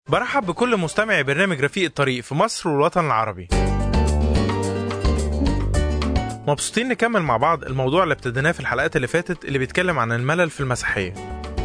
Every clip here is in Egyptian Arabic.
برحب بكل مستمعي برنامج رفيق الطريق في مصر والوطن العربي مبسوطين نكمل مع بعض الموضوع اللي ابتديناه في الحلقات اللي فاتت اللي بيتكلم عن الملل في المسيحية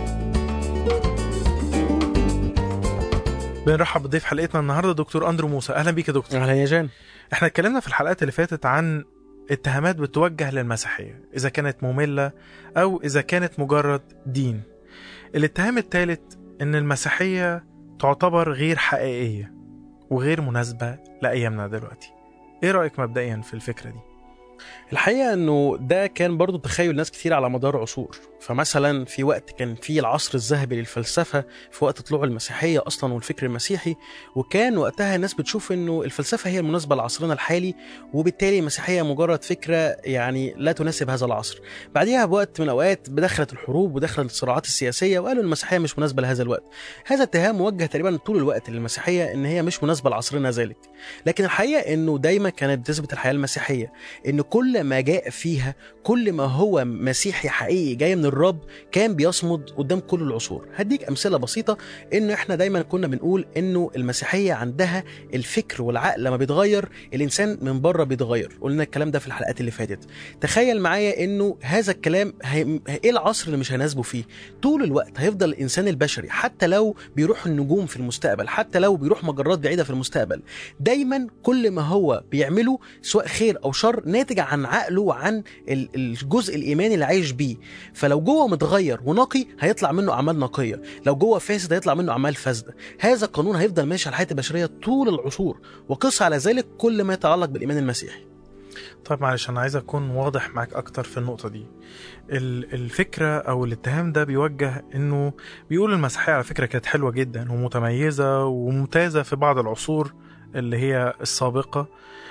بنرحب بضيف حلقتنا النهارده دكتور اندرو موسى اهلا بيك يا دكتور اهلا يا جان احنا اتكلمنا في الحلقات اللي فاتت عن اتهامات بتوجه للمسيحية إذا كانت مملة أو إذا كانت مجرد دين الاتهام الثالث إن المسيحية تعتبر غير حقيقية وغير مناسبة لأيامنا دلوقتي إيه رأيك مبدئيا في الفكرة دي؟ الحقيقه انه ده كان برضو تخيل ناس كتير على مدار عصور فمثلا في وقت كان في العصر الذهبي للفلسفه في وقت طلوع المسيحيه اصلا والفكر المسيحي وكان وقتها الناس بتشوف انه الفلسفه هي المناسبه لعصرنا الحالي وبالتالي المسيحيه مجرد فكره يعني لا تناسب هذا العصر بعدها بوقت من الاوقات بدخلت الحروب ودخلت الصراعات السياسيه وقالوا المسيحيه مش مناسبه لهذا الوقت هذا اتهام موجه تقريبا طول الوقت للمسيحيه ان هي مش مناسبه لعصرنا ذلك لكن الحقيقه انه دايما كانت بتثبت الحياه المسيحيه ان كل ما جاء فيها كل ما هو مسيحي حقيقي جاي من الرب كان بيصمد قدام كل العصور هديك امثله بسيطه انه احنا دايما كنا بنقول انه المسيحيه عندها الفكر والعقل لما بيتغير الانسان من بره بيتغير قلنا الكلام ده في الحلقات اللي فاتت تخيل معايا انه هذا الكلام هي... ايه العصر اللي مش هيناسبه فيه طول الوقت هيفضل الانسان البشري حتى لو بيروح النجوم في المستقبل حتى لو بيروح مجرات بعيده في المستقبل دايما كل ما هو بيعمله سواء خير او شر ناتج عن عقله وعن ال- الجزء الايماني اللي عايش بيه فلو جوه متغير ونقي هيطلع منه اعمال نقيه لو جوه فاسد هيطلع منه اعمال فاسده هذا القانون هيفضل ماشي على الحياه البشريه طول العصور وقس على ذلك كل ما يتعلق بالايمان المسيحي طيب معلش أنا عايز أكون واضح معاك أكتر في النقطة دي ال- الفكرة أو الاتهام ده بيوجه إنه بيقول المسيحية على فكرة كانت حلوة جدا ومتميزة وممتازة في بعض العصور اللي هي السابقة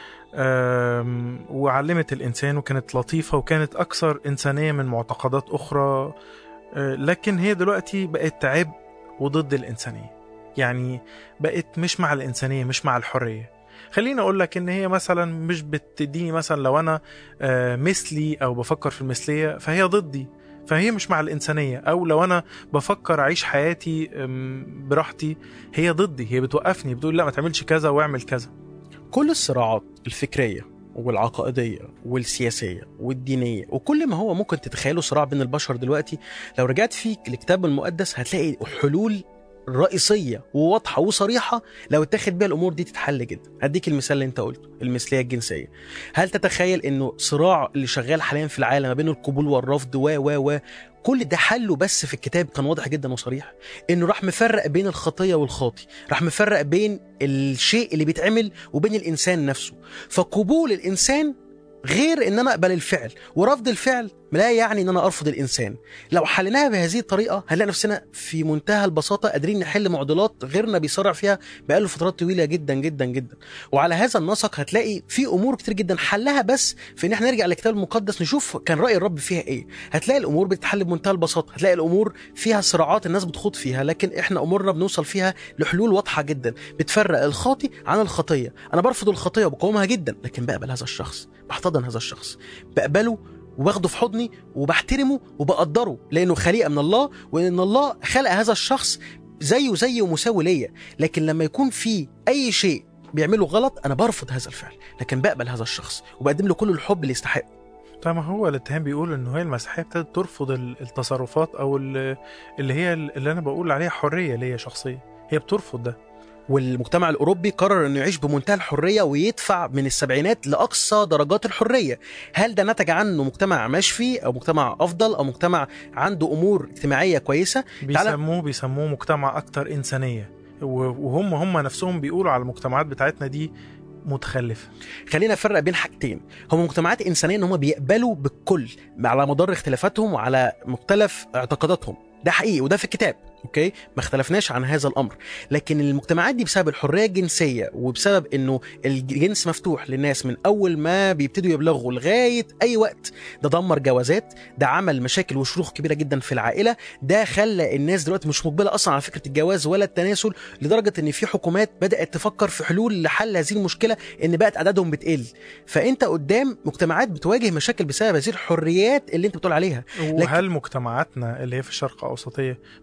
أم، وعلمت الإنسان وكانت لطيفة وكانت أكثر إنسانية من معتقدات أخرى أه، لكن هي دلوقتي بقت عبء وضد الإنسانية يعني بقت مش مع الإنسانية مش مع الحرية خليني أقول لك إن هي مثلا مش بتديني مثلا لو أنا آه، مثلي او بفكر في المثليه فهي ضدي فهي مش مع الانسانيه او لو انا بفكر اعيش حياتي أم، براحتي هي ضدي هي بتوقفني بتقول لا ما تعملش كذا واعمل كذا كل الصراعات الفكريه والعقائديه والسياسيه والدينيه وكل ما هو ممكن تتخيله صراع بين البشر دلوقتي لو رجعت في الكتاب المقدس هتلاقي حلول رئيسيه وواضحه وصريحه لو اتاخد بيها الامور دي تتحل جدا هديك المثال اللي انت قلته المثليه الجنسيه هل تتخيل انه صراع اللي شغال حاليا في العالم ما بين القبول والرفض و و و كل ده حله بس في الكتاب كان واضح جدا وصريح انه راح مفرق بين الخطيه والخاطي راح مفرق بين الشيء اللي بيتعمل وبين الانسان نفسه فقبول الانسان غير ان انا اقبل الفعل ورفض الفعل لا يعني ان انا ارفض الانسان لو حليناها بهذه الطريقه هنلاقي نفسنا في منتهى البساطه قادرين نحل معضلات غيرنا بيصارع فيها بقاله فترات طويله جدا جدا جدا وعلى هذا النسق هتلاقي في امور كتير جدا حلها بس في ان احنا نرجع للكتاب المقدس نشوف كان راي الرب فيها ايه هتلاقي الامور بتتحل بمنتهى البساطه هتلاقي الامور فيها صراعات الناس بتخوض فيها لكن احنا امورنا بنوصل فيها لحلول واضحه جدا بتفرق الخاطي عن الخطيه انا برفض الخطيه وبقاومها جدا لكن بقبل هذا الشخص بحتضن هذا الشخص بقبله وباخده في حضني وبحترمه وبقدره لانه خليقه من الله وان الله خلق هذا الشخص زيه زي ومساوي ليا لكن لما يكون في اي شيء بيعمله غلط انا برفض هذا الفعل لكن بقبل هذا الشخص وبقدم له كل الحب اللي يستحقه طيب ما هو الاتهام بيقول انه هي المسيحيه ابتدت ترفض ال- التصرفات او ال- اللي هي اللي انا بقول عليها حريه ليا شخصيه هي بترفض ده والمجتمع الاوروبي قرر انه يعيش بمنتهى الحريه ويدفع من السبعينات لاقصى درجات الحريه هل ده نتج عنه مجتمع مشفي او مجتمع افضل او مجتمع عنده امور اجتماعيه كويسه بيسموه بيسموه مجتمع اكتر انسانيه و- وهم هم نفسهم بيقولوا على المجتمعات بتاعتنا دي متخلفه خلينا نفرق بين حاجتين هم مجتمعات انسانيه ان هم بيقبلوا بالكل على مدار اختلافاتهم وعلى مختلف اعتقاداتهم ده حقيقي وده في الكتاب اوكي ما اختلفناش عن هذا الامر لكن المجتمعات دي بسبب الحريه الجنسيه وبسبب انه الجنس مفتوح للناس من اول ما بيبتدوا يبلغوا لغايه اي وقت ده دمر جوازات ده عمل مشاكل وشروخ كبيره جدا في العائله ده خلى الناس دلوقتي مش مقبله اصلا على فكره الجواز ولا التناسل لدرجه ان في حكومات بدات تفكر في حلول لحل هذه المشكله ان بقت اعدادهم بتقل فانت قدام مجتمعات بتواجه مشاكل بسبب هذه الحريات اللي انت بتقول عليها وهل مجتمعاتنا اللي هي في الشرق الاوسطيه ما عندهاش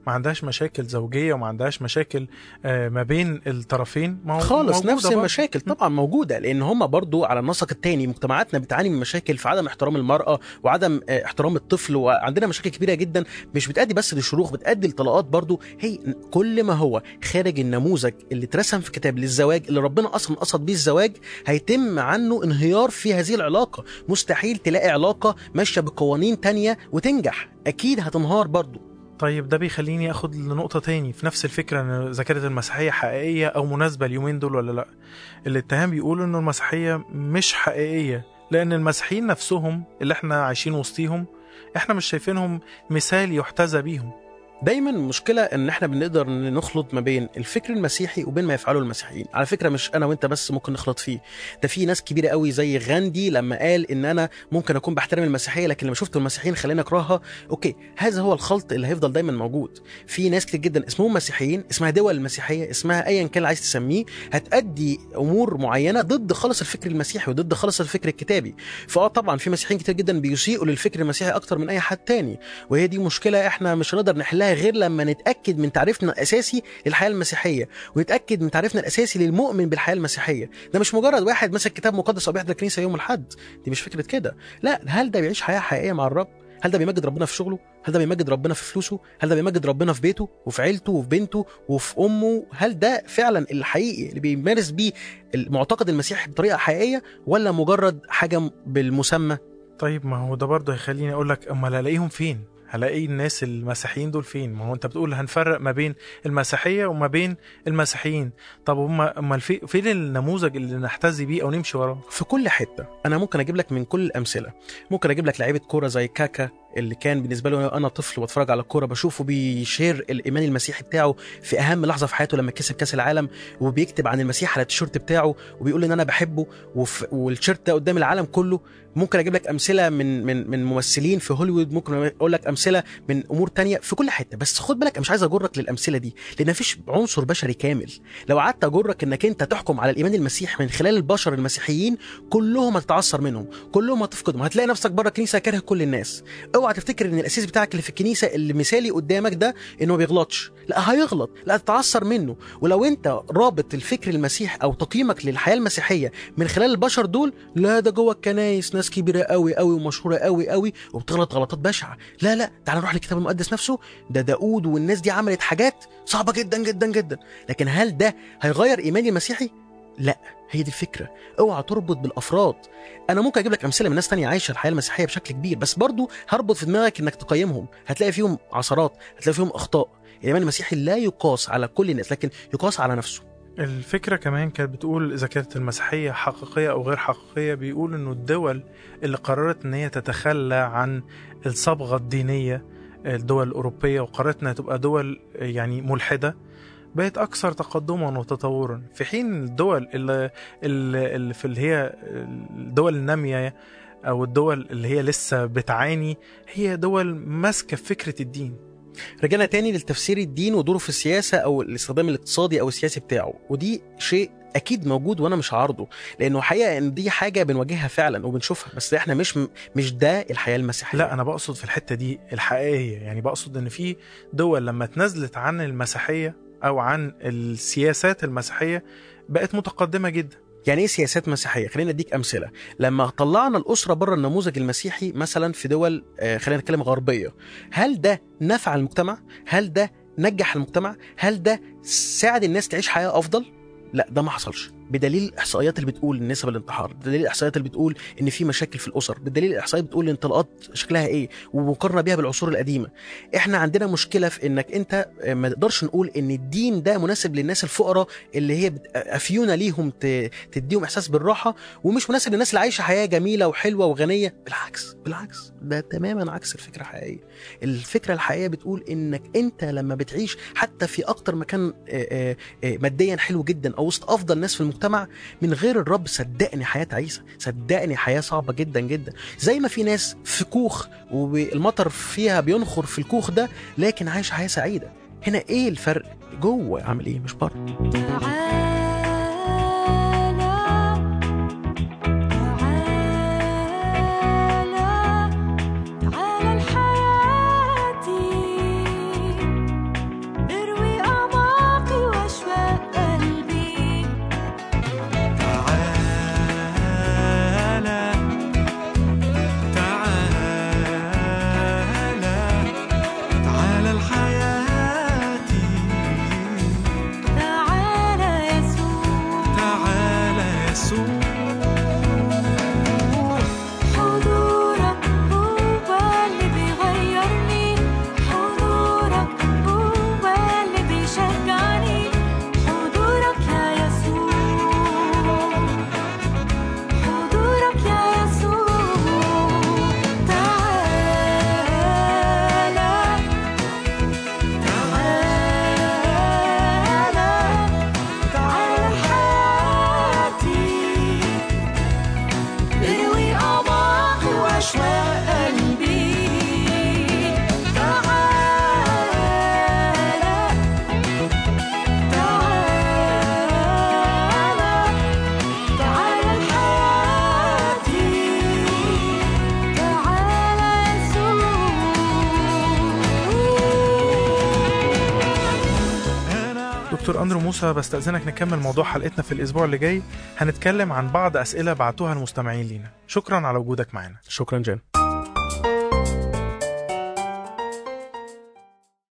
مشاكل زوجيه وما عندهاش مشاكل آه، ما بين الطرفين ما هو خالص موجودة نفس برضه. المشاكل طبعا موجوده لان هم برضو على النسق الثاني مجتمعاتنا بتعاني من مشاكل في عدم احترام المراه وعدم آه، احترام الطفل وعندنا مشاكل كبيره جدا مش بتؤدي بس للشروخ بتؤدي لطلاقات برضو هي كل ما هو خارج النموذج اللي اترسم في كتاب للزواج اللي ربنا اصلا قصد بيه الزواج هيتم عنه انهيار في هذه العلاقه مستحيل تلاقي علاقه ماشيه بقوانين تانية وتنجح اكيد هتنهار برضو طيب ده بيخليني اخد لنقطة تاني في نفس الفكرة ان اذا كانت المسيحية حقيقية او مناسبة اليومين دول ولا لا الاتهام بيقول انه المسيحية مش حقيقية لان المسيحيين نفسهم اللي احنا عايشين وسطيهم احنا مش شايفينهم مثال يحتذى بيهم دايما المشكله ان احنا بنقدر نخلط ما بين الفكر المسيحي وبين ما يفعله المسيحيين على فكره مش انا وانت بس ممكن نخلط فيه ده في ناس كبيره قوي زي غاندي لما قال ان انا ممكن اكون بحترم المسيحيه لكن لما شفت المسيحيين خليني اكرهها اوكي هذا هو الخلط اللي هيفضل دايما موجود في ناس كتير جدا اسمهم مسيحيين اسمها دول المسيحيه اسمها ايا كان اللي عايز تسميه هتأدي امور معينه ضد خالص الفكر المسيحي وضد خالص الفكر الكتابي فاه طبعا في مسيحيين كتير جدا بيسيئوا للفكر المسيحي اكتر من اي حد تاني وهي دي مشكله احنا مش هنقدر نحلها غير لما نتاكد من تعريفنا الاساسي للحياه المسيحيه ونتاكد من تعريفنا الاساسي للمؤمن بالحياه المسيحيه ده مش مجرد واحد مسك كتاب مقدس او بيحضر الكنيسه يوم الاحد دي مش فكره كده لا هل ده بيعيش حياه حقيقيه مع الرب هل ده بيمجد ربنا في شغله؟ هل ده بيمجد ربنا في فلوسه؟ هل ده بيمجد ربنا في بيته وفي عيلته وفي بنته وفي امه؟ هل ده فعلا الحقيقي اللي بيمارس بيه المعتقد المسيحي بطريقه حقيقيه ولا مجرد حاجه بالمسمى؟ طيب ما هو ده برضه هيخليني اقول لك امال الاقيهم فين هلاقي الناس المسيحيين دول فين ما هو انت بتقول هنفرق ما بين المسيحيه وما بين المسيحيين طب هم امال في فين النموذج اللي نحتذي بيه او نمشي وراه في كل حته انا ممكن اجيب لك من كل الامثله ممكن اجيب لك لعيبه كوره زي كاكا اللي كان بالنسبه له انا طفل بتفرج على الكوره بشوفه بيشير الايمان المسيحي بتاعه في اهم لحظه في حياته لما كسب كاس العالم وبيكتب عن المسيح على التيشيرت بتاعه وبيقول ان انا بحبه وف... والتيشيرت ده قدام العالم كله ممكن اجيب لك امثله من من من ممثلين في هوليوود ممكن اقول لك امثله من امور تانية في كل حته بس خد بالك أنا مش عايز اجرك للامثله دي لان مفيش عنصر بشري كامل لو قعدت اجرك انك انت تحكم على الايمان المسيح من خلال البشر المسيحيين كلهم هتتعثر منهم كلهم هتفقدهم هتلاقي نفسك بره الكنيسه كاره كل الناس اوعى تفتكر ان الاساس بتاعك اللي في الكنيسه اللي مثالي قدامك ده انه ما بيغلطش لا هيغلط لا تتعثر منه ولو انت رابط الفكر المسيح او تقييمك للحياه المسيحيه من خلال البشر دول لا ده جوه الكنايس ناس كبيره قوي قوي ومشهوره قوي قوي وبتغلط غلطات بشعه لا لا تعال نروح للكتاب المقدس نفسه ده داود والناس دي عملت حاجات صعبه جدا جدا جدا لكن هل ده هيغير ايماني المسيحي لا هي دي الفكره اوعى تربط بالافراد انا ممكن اجيب لك امثله من ناس تانية عايشه الحياه المسيحيه بشكل كبير بس برضو هربط في دماغك انك تقيمهم هتلاقي فيهم عثرات هتلاقي فيهم اخطاء الايمان المسيحي لا يقاس على كل الناس لكن يقاس على نفسه الفكرة كمان كانت بتقول إذا كانت المسيحية حقيقية أو غير حقيقية بيقول إنه الدول اللي قررت إن هي تتخلى عن الصبغة الدينية الدول الأوروبية وقررت إنها تبقى دول يعني ملحدة بقت أكثر تقدما وتطورا في حين الدول اللي, اللي اللي في اللي هي الدول النامية أو الدول اللي هي لسه بتعاني هي دول ماسكة في فكرة الدين رجعنا تاني للتفسير الدين ودوره في السياسه او الاستخدام الاقتصادي او السياسي بتاعه ودي شيء اكيد موجود وانا مش عارضه لانه حقيقه ان دي حاجه بنواجهها فعلا وبنشوفها بس احنا مش مش ده الحياه المسيحيه لا انا بقصد في الحته دي الحقيقيه يعني بقصد ان في دول لما اتنازلت عن المسيحيه او عن السياسات المسيحيه بقت متقدمه جدا يعني ايه سياسات مسيحيه خلينا اديك امثله لما طلعنا الاسره بره النموذج المسيحي مثلا في دول آه، خلينا نتكلم غربيه هل ده نفع المجتمع هل ده نجح المجتمع هل ده ساعد الناس تعيش حياه افضل لا ده ما حصلش بدليل الاحصائيات اللي بتقول نسب الانتحار بدليل الاحصائيات اللي بتقول ان في مشاكل في الاسر بدليل الاحصائيات بتقول الانطلاقات شكلها ايه ومقارنه بيها بالعصور القديمه احنا عندنا مشكله في انك انت ما تقدرش نقول ان الدين ده مناسب للناس الفقراء اللي هي بت- افيونه ليهم ت- تديهم احساس بالراحه ومش مناسب للناس اللي عايشه حياه جميله وحلوه وغنيه بالعكس بالعكس ده تماما عكس الفكره الحقيقيه الفكره الحقيقيه بتقول انك انت لما بتعيش حتى في اكتر مكان آه، آه، آه، ماديا حلو جدا او وسط افضل ناس في المجتمع من غير الرب صدقني حياه تعيسه صدقني حياه صعبه جدا جدا زي ما في ناس في كوخ والمطر فيها بينخر في الكوخ ده لكن عايش حياه سعيده هنا ايه الفرق جوه عامل ايه مش بره تعالى تعالى تعالى لحياتي دكتور أندرو موسى بستأذنك نكمل موضوع حلقتنا في الأسبوع اللي جاي هنتكلم عن بعض أسئلة بعتوها المستمعين لينا شكرا على وجودك معنا شكرا جان